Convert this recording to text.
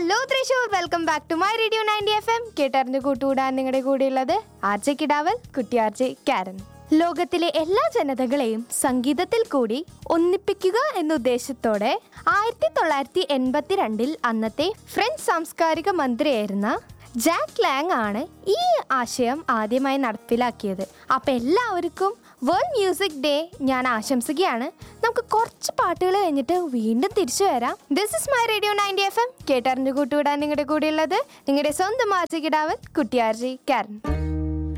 hello Thrissur welcome back to my radio ninety F M കേട്ടറിഞ്ഞ് കൂട്ടുകൂടാൻ നിങ്ങളുടെ കൂടെയുള്ളത് ആർജെ കിടാവൽ കുട്ടി ആർജെ കാരൻ ലോകത്തിലെ എല്ലാ ജനതകളെയും സംഗീതത്തിൽ കൂടി ഒന്നിപ്പിക്കുക എന്ന ഉദ്ദേശത്തോടെ ആയിരത്തി തൊള്ളായിരത്തി എൺപത്തിരണ്ടിൽ അന്നത്തെ ഫ്രഞ്ച് സാംസ്കാരിക മന്ത്രിയായിരുന്ന ജാക്ക് ലാങ് ആണ് ഈ ആശയം ആദ്യമായി നടപ്പിലാക്കിയത് അപ്പം എല്ലാവർക്കും വേൾഡ് മ്യൂസിക് ഡേ ഞാൻ ആശംസിക്കുകയാണ് നമുക്ക് കുറച്ച് പാട്ടുകൾ കഴിഞ്ഞിട്ട് വീണ്ടും തിരിച്ചു വരാം this is my radio ninety F M കേട്ടറിഞ്ഞു കൂട്ടുവിടാൻ നിങ്ങളുടെ കൂടെയുള്ളത് നിങ്ങളുടെ സ്വന്തം ആർജി കിടാവൻ കുട്ടിയാർജി കാരൻ